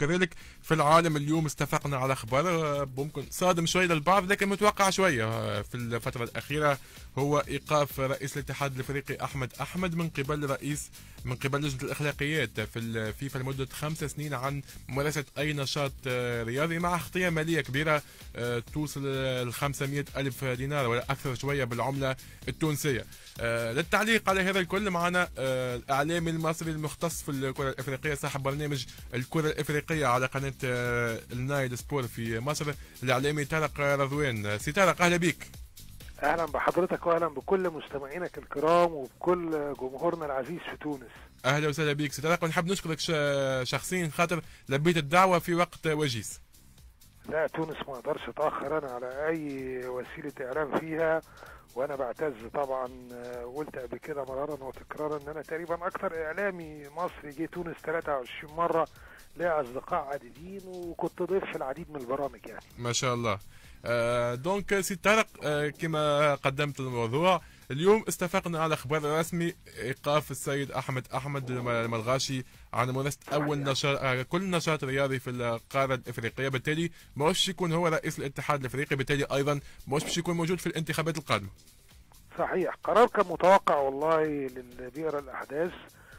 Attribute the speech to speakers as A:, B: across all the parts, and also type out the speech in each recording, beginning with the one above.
A: كذلك في العالم اليوم استفقنا على خبر ممكن صادم شوي للبعض لكن متوقع شويه في الفتره الاخيره هو ايقاف رئيس الاتحاد الافريقي احمد احمد من قبل رئيس من قبل لجنه الاخلاقيات في الفيفا لمده خمس سنين عن ممارسه اي نشاط رياضي مع خطيه ماليه كبيره توصل ل 500 الف دينار ولا اكثر شويه بالعمله التونسيه للتعليق على هذا الكل معنا الاعلامي المصري المختص في الكره الافريقيه صاحب برنامج الكره الافريقيه على قناه النايل سبور في مصر الاعلامي طارق رضوان سي طارق اهلا بك
B: اهلا بحضرتك واهلا بكل مستمعينك الكرام وبكل جمهورنا العزيز في تونس
A: اهلا وسهلا بك سي طارق ونحب نشكرك شخصيا خاطر لبيت الدعوه في وقت وجيز
B: لا تونس ما اقدرش اتاخر انا على اي وسيله اعلام فيها وانا بعتز طبعا قلت قبل كده مرارا وتكرارا ان انا تقريبا اكثر اعلامي مصري جه تونس 23 مره ليا اصدقاء عديدين وكنت ضيف في العديد من البرامج يعني
A: ما شاء الله آه دونك سي طارق آه كما قدمت الموضوع اليوم استفقنا على خبر رسمي ايقاف السيد احمد احمد الملغاشي عن ممارسه اول نشاط كل نشاط رياضي في القاره الافريقيه بالتالي ما باش يكون هو رئيس الاتحاد الافريقي بالتالي ايضا ما باش يكون موجود في الانتخابات القادمه
B: صحيح قرار كان متوقع والله للي بيقرا الاحداث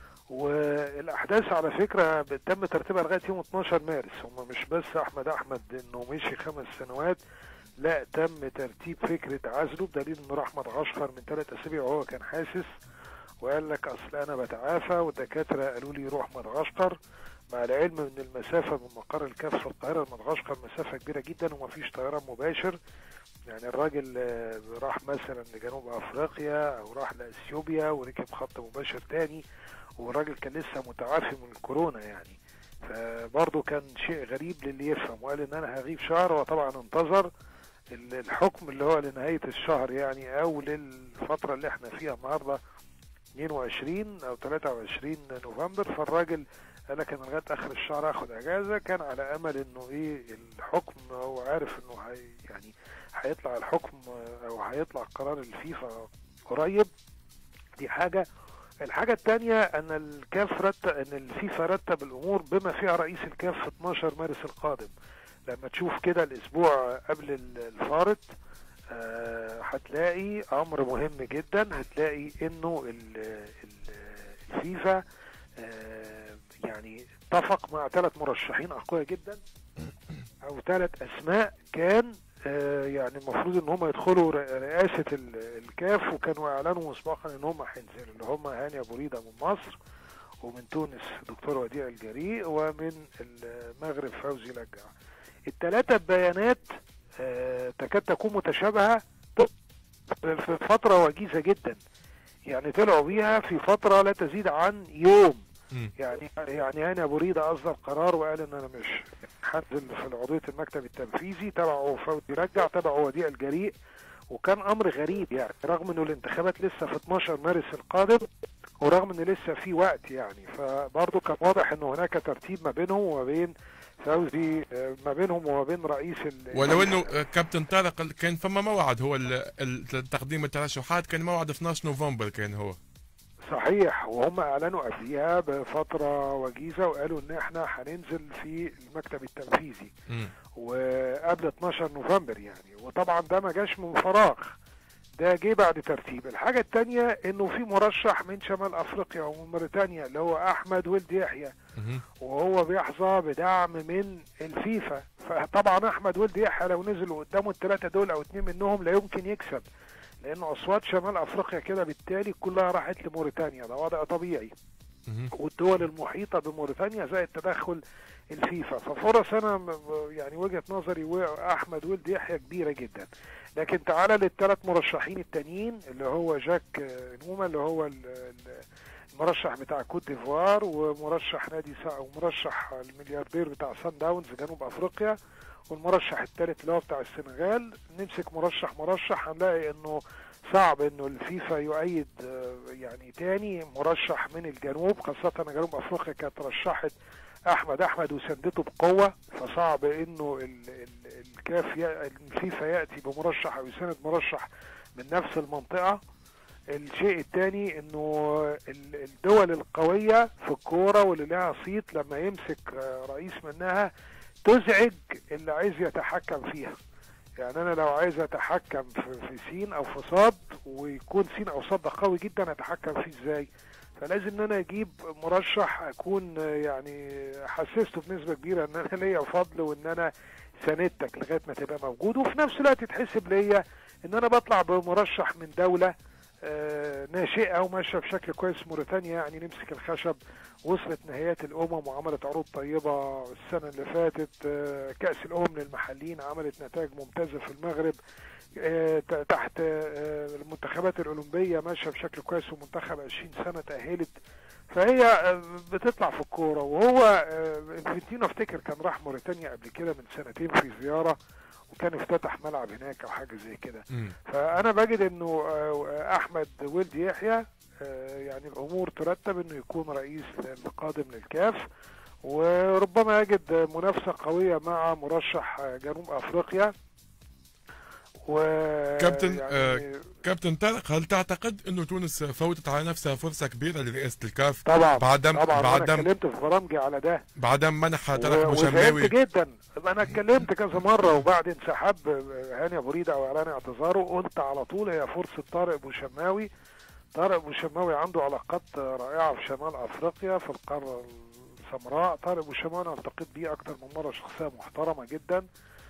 B: والاحداث على فكره تم ترتيبها لغايه يوم 12 مارس هم مش بس احمد احمد انه مشي خمس سنوات لا تم ترتيب فكره عزله بدليل انه راح مدغشقر من ثلاث اسابيع وهو كان حاسس وقال لك اصل انا بتعافى والدكاتره قالوا لي روح مدغشقر مع العلم ان المسافه من مقر الكاف في القاهره لمدغشقر مسافه كبيره جدا ومفيش طيران مباشر يعني الراجل راح مثلا لجنوب افريقيا او راح لاثيوبيا وركب خط مباشر تاني والراجل كان لسه متعافي من الكورونا يعني فبرضه كان شيء غريب للي يفهم وقال ان انا هغيب شهر وطبعا انتظر الحكم اللي هو لنهاية الشهر يعني او للفترة اللي احنا فيها النهاردة 22 او 23 نوفمبر فالراجل قال لك انا لغايه اخر الشهر اخد اجازه كان على امل انه ايه الحكم هو عارف انه هي يعني هيطلع الحكم او هيطلع قرار الفيفا قريب دي حاجه الحاجة الثانية أن الكاف رتب أن الفيفا رتب الأمور بما فيها رئيس الكاف في 12 مارس القادم لما تشوف كده الأسبوع قبل الفارط هتلاقي أه أمر مهم جدا هتلاقي إنه ال ال الفيفا أه يعني اتفق مع ثلاث مرشحين أقوياء جدا أو ثلاث أسماء كان آه يعني المفروض ان هم يدخلوا رئاسه الكاف وكانوا اعلنوا مسبقا ان هم هينزلوا اللي هم هاني ابو ريده من مصر ومن تونس دكتور وديع الجريء ومن المغرب فوزي لجع الثلاثه بيانات آه تكاد تكون متشابهه في فتره وجيزه جدا يعني طلعوا بيها في فتره لا تزيد عن يوم يعني يعني هاني ابو ريده اصدر قرار وقال ان انا مش هنزل في عضويه المكتب التنفيذي تبعه فوزي رجع تبعه وديع الجريء وكان امر غريب يعني رغم انه الانتخابات لسه في 12 مارس القادم ورغم ان لسه في وقت يعني فبرضه كان واضح انه هناك ترتيب ما بينهم وما بين فوزي ما بينهم وما بين رئيس
A: ولو انه كابتن طارق كان فما موعد هو تقديم الترشحات كان موعد 12 نوفمبر كان هو
B: صحيح وهم اعلنوا قبليها بفتره وجيزه وقالوا ان احنا هننزل في المكتب التنفيذي
A: م.
B: وقبل 12 نوفمبر يعني وطبعا ده ما جاش من فراغ ده جه بعد ترتيب الحاجة التانية انه في مرشح من شمال افريقيا ومن موريتانيا اللي هو احمد ولد يحيى وهو بيحظى بدعم من الفيفا فطبعا احمد ولد يحيى لو نزلوا قدامه الثلاثة دول او اتنين منهم لا يمكن يكسب لان اصوات شمال افريقيا كده بالتالي كلها راحت لموريتانيا ده وضع طبيعي والدول المحيطه بموريتانيا زائد تدخل الفيفا ففرص انا يعني وجهه نظري واحمد ولد يحيى كبيره جدا لكن تعالى للثلاث مرشحين التانيين اللي هو جاك نوما اللي هو المرشح بتاع كوت ديفوار ومرشح نادي سا ومرشح الملياردير بتاع سان داونز جنوب افريقيا والمرشح الثالث اللي هو بتاع السنغال نمسك مرشح مرشح هنلاقي انه صعب انه الفيفا يؤيد يعني تاني مرشح من الجنوب خاصة ان جنوب افريقيا كانت رشحت احمد احمد وسندته بقوة فصعب انه ال ال الكاف الفيفا يأتي بمرشح او يساند مرشح من نفس المنطقة الشيء الثاني انه ال- الدول القويه في الكوره واللي لها صيت لما يمسك آه، رئيس منها تزعج اللي عايز يتحكم فيها يعني انا لو عايز اتحكم في, في سين او في صاد ويكون سين او صاد ده قوي جدا اتحكم فيه ازاي فلازم ان انا اجيب مرشح اكون آه، يعني حسسته بنسبه كبيره ان انا ليا فضل وان انا ساندتك لغايه ما تبقى موجود وفي نفس الوقت يتحسب ليا ان انا بطلع بمرشح من دوله آه، ناشئه وماشيه بشكل كويس موريتانيا يعني نمسك الخشب وصلت نهايات الامم وعملت عروض طيبه السنه اللي فاتت آه، كاس الامم للمحليين عملت نتائج ممتازه في المغرب آه، ت- تحت آه، المنتخبات الاولمبيه ماشيه بشكل كويس ومنتخب 20 سنه تاهلت فهي آه، بتطلع في الكوره وهو آه، انفنتينو افتكر كان راح موريتانيا قبل كده من سنتين في زياره وكان افتتح ملعب هناك او حاجه زي كده
A: مم.
B: فانا بجد انه آه، احمد ولد يحيى آه، يعني الامور ترتب انه يكون رئيس القادم للكاف وربما يجد منافسه قويه مع مرشح آه، جنوب افريقيا و
A: كابتن،
B: يعني
A: كابتن طارق هل تعتقد انه تونس فوتت على نفسها فرصه كبيره لرئاسه الكاف
B: طبعا
A: بعدم
B: طبعا انا
A: بعدم
B: اتكلمت في برامجي على ده
A: بعدم منح طارق
B: و- وزعلت
A: بوشماوي
B: جدا انا اتكلمت كذا مره وبعد انسحاب هاني ابو ريده او اعلان اعتذاره قلت على طول هي فرصه طارق بوشماوي طارق بوشماوي عنده علاقات رائعه في شمال افريقيا في القاره السمراء طارق بوشماوي انا التقيت بيه اكتر من مره شخصيه محترمه جدا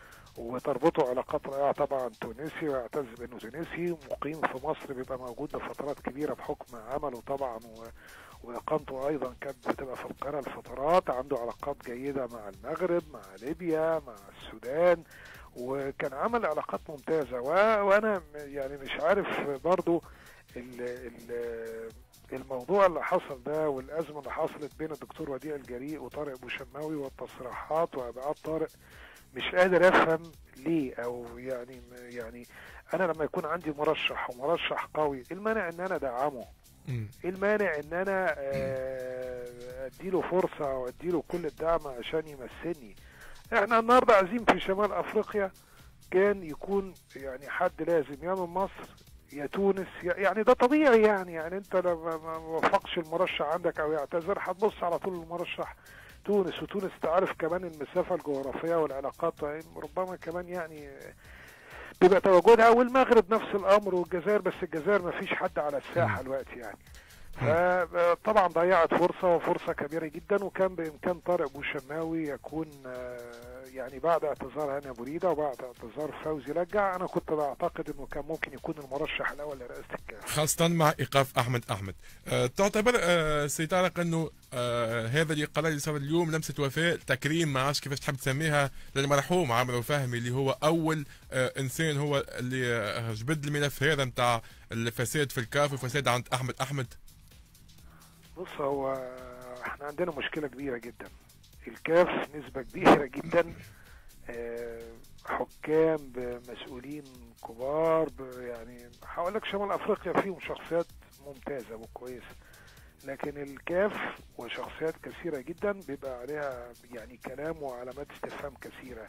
B: وتربطه علاقات رائعه طبعا تونسي ويعتز بانه تونسي مقيم في مصر بيبقى موجود لفترات كبيره بحكم عمله طبعا و... واقامته ايضا كانت بتبقى في القاهره لفترات عنده علاقات جيده مع المغرب مع ليبيا مع السودان وكان عمل علاقات ممتازه و... وانا م- يعني مش عارف برضو ال... ال... الموضوع اللي حصل ده والازمه اللي حصلت بين الدكتور وديع الجريء وطارق بوشماوي والتصريحات وابعاد طارق مش قادر افهم ليه او يعني يعني انا لما يكون عندي مرشح ومرشح قوي ايه المانع ان انا ادعمه
A: مم.
B: ايه المانع ان انا آه، اديله فرصه واديله كل الدعم عشان يمثلني احنا النهارده عايزين في شمال افريقيا كان يكون يعني حد لازم يا من مصر يا تونس يا- يعني ده طبيعي يعني يعني انت لما ما وفقش المرشح عندك او يعتذر هتبص على طول المرشح تونس وتونس تعرف كمان المسافه الجغرافيه والعلاقات ربما كمان يعني بيبقى تواجدها والمغرب نفس الامر والجزائر بس الجزائر ما فيش حد على الساحه دلوقتي يعني فطبعا ضيعت فرصه وفرصه كبيره جدا وكان بامكان طارق بوشماوي يكون آه، يعني بعد اعتذار هاني ابو ريده وبعد اعتذار فوزي لجع انا كنت بعتقد انه كان ممكن يكون المرشح الاول لرئاسه الكاف
A: خاصة مع إيقاف أحمد أحمد أه تعتبر أه سي طارق أنه أه هذا اللي القرار اللي صار اليوم لمسة وفاء تكريم ما عادش كيفاش تحب تسميها للمرحوم عمرو فهمي اللي هو أول أه إنسان هو اللي آه، جبد الملف هذا نتاع الفساد في الكاف والفساد عند أحمد أحمد
B: بص هو احنا عندنا مشكله كبيره جدا الكاف نسبه كبيره جدا آه، حكام بمسؤولين كبار ب- يعني هقول لك شمال افريقيا فيهم شخصيات ممتازه وكويسه لكن الكاف وشخصيات كثيره جدا بيبقى عليها يعني كلام وعلامات استفهام كثيره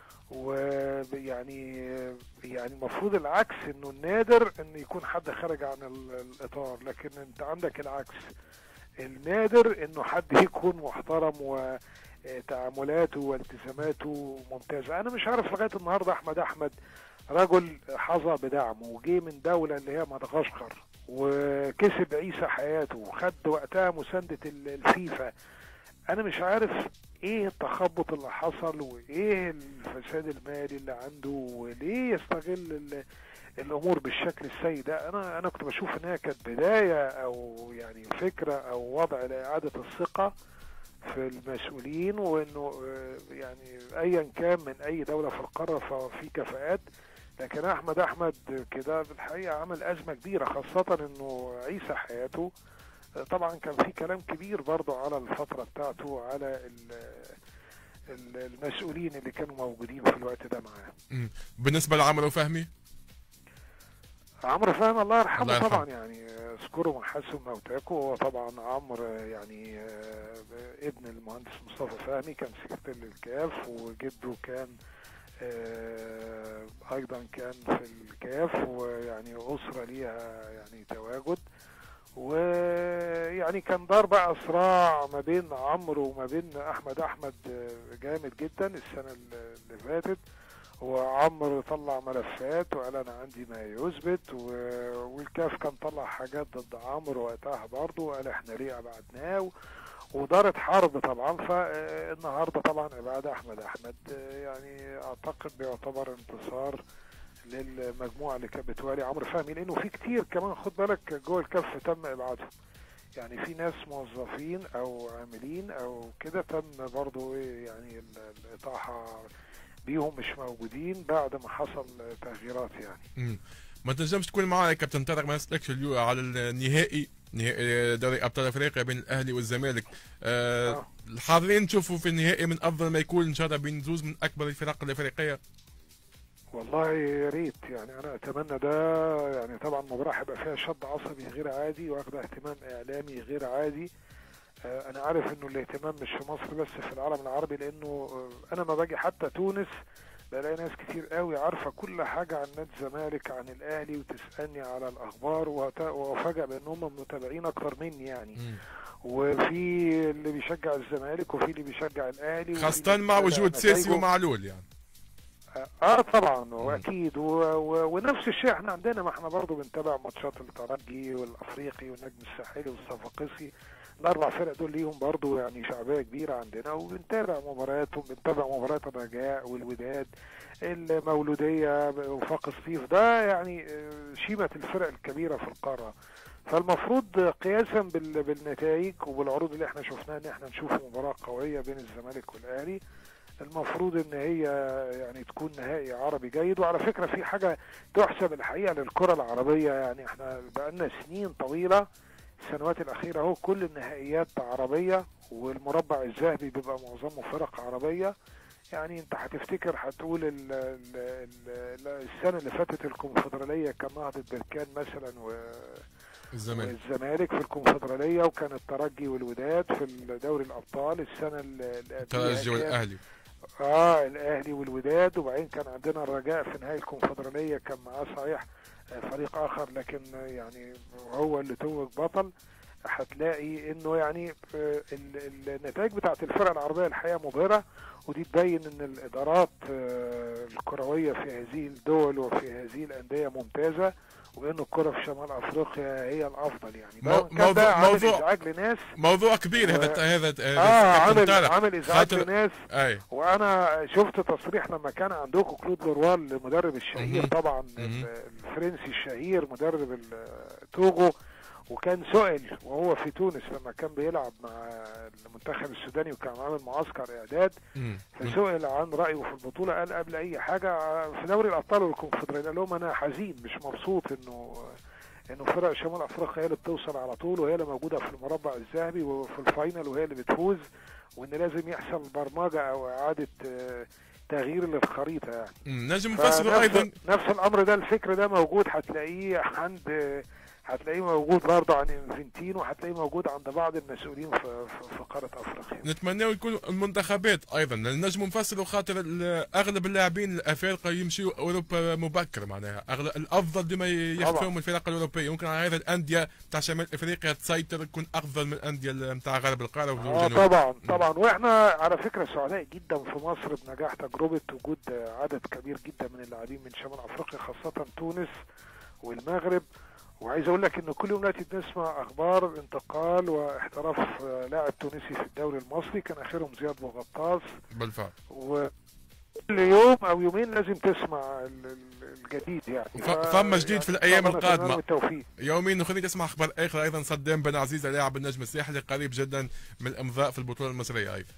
B: ويعني يعني المفروض العكس انه النادر ان يكون حد خرج عن ال- الاطار لكن انت عندك العكس النادر انه حد يكون محترم وتعاملاته والتزاماته ممتازه انا مش عارف لغايه النهارده احمد احمد رجل حظى بدعم وجه من دوله اللي هي مدغشقر وكسب عيسى حياته وخد وقتها مسانده ال- الفيفا انا مش عارف ايه التخبط اللي حصل وايه الفساد المالي اللي عنده وليه يستغل ال- الامور بالشكل السيء ده انا انا كنت بشوف ان هي كانت بدايه او يعني فكره او وضع لاعاده الثقه في المسؤولين وانه آه، يعني ايا كان من اي دوله في القاره ففي كفاءات لكن احمد احمد كده بالحقيقه عمل ازمه كبيره خاصه انه عيسى حياته آه، طبعا كان في كلام كبير برضه على الفتره بتاعته على ال- ال- المسؤولين اللي كانوا موجودين في الوقت ده معاه
A: مم. بالنسبة لعمرو فهمي
B: عمرو فهمي الله يرحمه,
A: الله يرحمه.
B: طبعا يعني اذكروا من حسن موتاكم هو طبعا عمرو يعني آه، ابن المهندس مصطفى فهمي كان سكرتير للكاف وجده كان آه، ايضا كان في الكاف ويعني اسره ليها يعني تواجد ويعني كان دار بقى صراع ما بين عمرو وما بين احمد احمد آه، جامد جدا السنه اللي فاتت وعمرو طلع ملفات وقال انا عندي ما يثبت و- والكاف كان طلع حاجات ضد عمرو وقتها برضه وقال احنا ليه ابعدناه ودارت حرب طبعا فالنهارده طبعا ابعاد احمد احمد آه، يعني اعتقد بيعتبر انتصار للمجموعه اللي كانت بتوالي عمرو فهمي لانه في كتير كمان خد بالك جوه الكف تم ابعادهم يعني في ناس موظفين او عاملين او كده تم برضو إيه يعني ال- الاطاحه بيهم مش موجودين بعد ما حصل تغييرات يعني
A: مم. ما تنجمش تكون معنا يا كابتن طارق ما نسالكش اليوم على النهائي نهائي دوري ابطال افريقيا بين الاهلي والزمالك آه
B: آه.
A: الحاضرين نشوفوا في النهائي من افضل ما يكون ان شاء الله بين زوز من اكبر الفرق الافريقيه
B: والله يا ريت يعني انا اتمنى ده يعني طبعا مباراه هيبقى فيها شد عصبي غير عادي واخده اهتمام اعلامي غير عادي آه، انا عارف انه الاهتمام مش في مصر بس في العالم العربي لانه آه، انا ما باجي حتى تونس بلاقي ناس كتير قوي عارفه كل حاجه عن نادي الزمالك عن الاهلي وتسالني على الاخبار وأت- وافاجئ بان هم متابعين اكتر مني يعني
A: مم.
B: وفي اللي بيشجع الزمالك وفي اللي بيشجع الاهلي وفي
A: خاصه
B: اللي
A: مع
B: بيتابع
A: وجود سيسي
B: نتايجه.
A: ومعلول يعني
B: اه طبعا واكيد و... و... ونفس الشيء احنا عندنا ما احنا برضو بنتابع ماتشات الترجي والافريقي والنجم الساحلي والصفاقسي الاربع فرق دول ليهم برضو يعني شعبيه كبيره عندنا وبنتابع مبارياتهم بنتابع مباريات الرجاء والوداد المولوديه وفاق الصيف ده يعني آه، شيمه الفرق الكبيره في القاره فالمفروض قياسا بال... بالنتائج وبالعروض اللي احنا شفناها ان احنا نشوف مباراه قويه بين الزمالك والاهلي المفروض ان هي يعني تكون نهائي عربي جيد وعلى فكره في حاجه تحسب الحقيقه للكره العربيه يعني احنا بقالنا سنين طويله السنوات الاخيره اهو كل النهائيات عربيه والمربع الذهبي بيبقى معظمه فرق عربيه يعني انت هتفتكر هتقول ال ال ال السنه اللي فاتت الكونفدراليه كان نهضه بركان مثلا و
A: الزمالك
B: والزمالك في الكونفدراليه وكان الترجي والوداد في دوري الابطال السنه اللي اللي قبليها
A: الترجي
B: كان-
A: والاهلي
B: اه الاهلي والوداد وبعدين كان عندنا الرجاء في نهائي الكونفدراليه كان معاه صحيح آه، فريق اخر لكن آه، يعني هو اللي توج بطل هتلاقي انه يعني آه، ال- النتائج بتاعت الفرق العربيه الحقيقه مبهره ودي تبين ان الادارات آه، الكرويه في هذه الدول وفي هذه الانديه ممتازه وان الكره في شمال افريقيا هي الافضل يعني ده
A: مو-
B: كان ده
A: موضوع-
B: عامل
A: موضوع-
B: ازعاج لناس
A: موضوع كبير هذا
B: و-
A: هذا
B: اه
A: كابتن
B: عامل
A: طارق.
B: عامل ازعاج
A: خاطر-
B: لناس
A: اي
B: وانا شفت تصريح لما كان عندكم كلود لوروال المدرب الشهير
A: مهم.
B: طبعا
A: مهم.
B: ال- الفرنسي الشهير مدرب ال- توغو وكان سئل وهو في تونس لما كان بيلعب مع المنتخب السوداني وكان عامل معسكر اعداد
A: مم.
B: فسئل عن رايه في البطوله قال قبل اي حاجه في دوري الابطال والكونفدراليه قال لهم انا حزين مش مبسوط انه انه فرق شمال افريقيا هي اللي بتوصل على طول وهي اللي موجوده في المربع الذهبي وفي الفاينل وهي اللي بتفوز وان لازم يحصل برمجه او اعاده آه، تغيير للخريطه يعني
A: مم. نجم نفسره ايضا
B: فنفس نفس الامر ده الفكر ده موجود هتلاقيه عند هتلاقيه موجود برضه عن انفنتينو وهتلاقيه موجود عند بعض المسؤولين في, في, في قاره افريقيا
A: نتمناو يكون المنتخبات ايضا نجم نفسروا خاطر ال- اغلب اللاعبين الافارقه يمشيوا اوروبا مبكر معناها أغلب الافضل ديما يخفيهم الفرق الاوروبيه ممكن على هذا الانديه تاع شمال افريقيا تسيطر تكون افضل من الانديه نتاع غرب القاره
B: اه
A: والجنوب
B: طبعا طبعا واحنا على فكره سعداء جدا في مصر بنجاح تجربه وجود عدد كبير جدا من اللاعبين من شمال افريقيا خاصه تونس والمغرب وعايز اقول لك ان كل يوم ناتي بنسمع اخبار انتقال واحتراف آه، لاعب تونسي في الدوري المصري كان اخرهم زياد بوغطاس
A: بالفعل
B: وكل يوم او يومين لازم تسمع ال- ال- الجديد يعني
A: ف- فما جديد في الأيام
B: طبعاً
A: القادمة.
B: أتمنى بالتوفيق
A: يومين اخرين تسمع اخبار اخرى ايضا صدام بن عزيزه لاعب النجم الساحلي قريب جدا من الامضاء في البطوله المصريه ايضا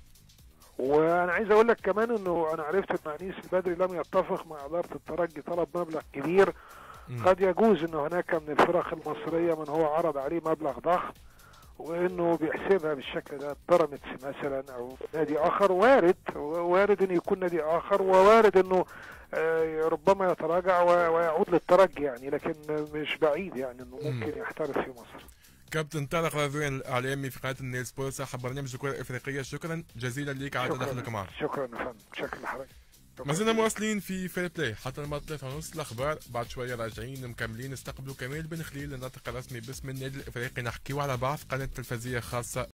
B: وانا عايز اقول لك كمان انه انا عرفت ان انيس البدري لم يتفق مع اداره الترجي طلب مبلغ كبير
A: مم.
B: قد يجوز ان هناك من الفرق المصريه من هو عرض عليه مبلغ ضخم وانه بيحسبها بالشكل ده بيراميدز مثلا او نادي اخر وارد وارد انه يكون نادي اخر ووارد انه آه، ربما يتراجع و- ويعود للترجي يعني لكن مش بعيد يعني انه
A: مم.
B: ممكن يحترف في مصر
A: كابتن طارق رضوان الاعلامي في قناه النيل سبورت صاحب برنامج الكره الافريقيه شكرا جزيلا لك على
B: شكرا
A: تدخلك معنا
B: شكرا يا فندم شكرا لحضرتك
A: ما زلنا مواصلين في فير بلاي حتى لما ثلاثة ونص الاخبار بعد شويه راجعين مكملين نستقبلوا كمال بن خليل الناطق الرسمي باسم النادي الافريقي نحكيو على بعض قناه تلفزيه خاصه